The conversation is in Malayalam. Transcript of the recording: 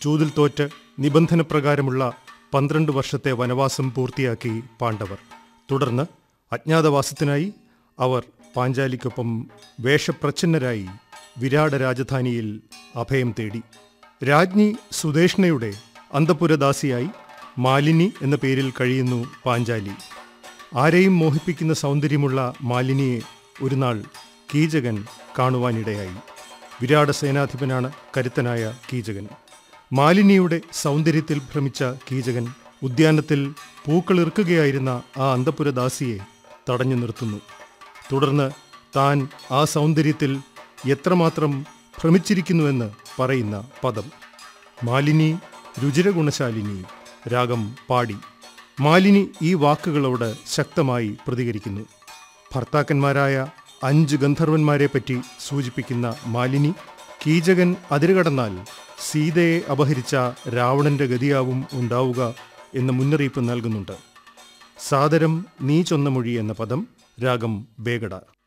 ചൂതിൽ തോറ്റ് നിബന്ധനപ്രകാരമുള്ള പന്ത്രണ്ട് വർഷത്തെ വനവാസം പൂർത്തിയാക്കി പാണ്ഡവർ തുടർന്ന് അജ്ഞാതവാസത്തിനായി അവർ പാഞ്ചാലിക്കൊപ്പം വേഷപ്രച്ഛന്നരായി വിരാട രാജധാനിയിൽ അഭയം തേടി രാജ്ഞി സുദേഷ്ണയുടെ അന്തപുരദാസിയായി മാലിനി എന്ന പേരിൽ കഴിയുന്നു പാഞ്ചാലി ആരെയും മോഹിപ്പിക്കുന്ന സൗന്ദര്യമുള്ള മാലിനിയെ ഒരു നാൾ കീചകൻ കാണുവാനിടയായി വിരാട സേനാധിപനാണ് കരുത്തനായ കീചകൻ മാലിനിയുടെ സൗന്ദര്യത്തിൽ ഭ്രമിച്ച കീചകൻ ഉദ്യാനത്തിൽ പൂക്കളിറുക്കുകയായിരുന്ന ആ അന്തപുരദാസിയെ തടഞ്ഞു നിർത്തുന്നു തുടർന്ന് താൻ ആ സൗന്ദര്യത്തിൽ എത്രമാത്രം ഭ്രമിച്ചിരിക്കുന്നുവെന്ന് പറയുന്ന പദം മാലിനി രുചിരഗുണശാലിനി രാഗം പാടി മാലിനി ഈ വാക്കുകളോട് ശക്തമായി പ്രതികരിക്കുന്നു ഭർത്താക്കന്മാരായ അഞ്ച് ഗന്ധർവന്മാരെ പറ്റി സൂചിപ്പിക്കുന്ന മാലിനി കീചകൻ അതിരുകടന്നാൽ സീതയെ അപഹരിച്ച രാവണന്റെ ഗതിയാവും ഉണ്ടാവുക എന്ന മുന്നറിയിപ്പ് നൽകുന്നുണ്ട് സാദരം നീ ചൊന്ന മൊഴി എന്ന പദം രാഗം ബേഗട